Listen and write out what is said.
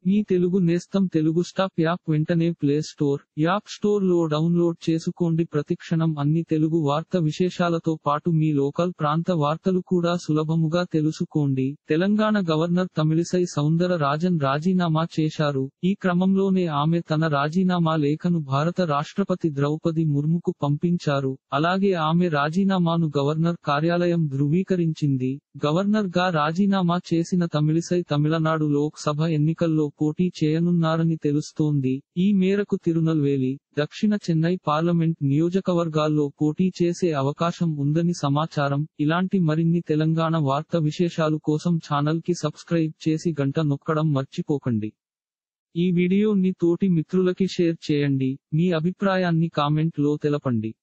మీ తెలుగు నేస్తం Telugu stop app వెంటనే play store app store లో డౌన్లోడ్ చేసుకోండి ప్రతిక్షణం అన్ని తెలుగు వార్త విశేషాలతో పాటు మీ లోకల్ ప్రాంత వార్తలు కూడా సులభముగా తెలుసుకోండి తెలంగాణ గవర్నర్ తమిళిసై సౌందర రాజన్ రాజీనామా చేశారు ఈ క్రమంలోనే ఆమె తన రాజీనామా లేఖను భారత రాష్ట్రపతి ద్రౌపది ముర్ముకు పంపించారు అలాగే ఆమె రాజీనామాను గవర్నర్ కార్యాలయం ధృవీకరించింది గవర్నర్ గా రాజీనామా చేసిన తమిళిసై తమిళనాడు లోక్ సభ ఎన్నికల్లో పోటీ చేయనున్నారని తెలుస్తోంది ఈ మేరకు తిరునల్వేలి దక్షిణ చెన్నై పార్లమెంట్ నియోజకవర్గాల్లో పోటీ చేసే అవకాశం ఉందని సమాచారం ఇలాంటి మరిన్ని తెలంగాణ వార్త విశేషాలు కోసం ఛానల్ కి సబ్స్క్రైబ్ చేసి గంట నొక్కడం మర్చిపోకండి ఈ వీడియోని తోటి మిత్రులకి షేర్ చేయండి మీ అభిప్రాయాన్ని కామెంట్ లో తెలపండి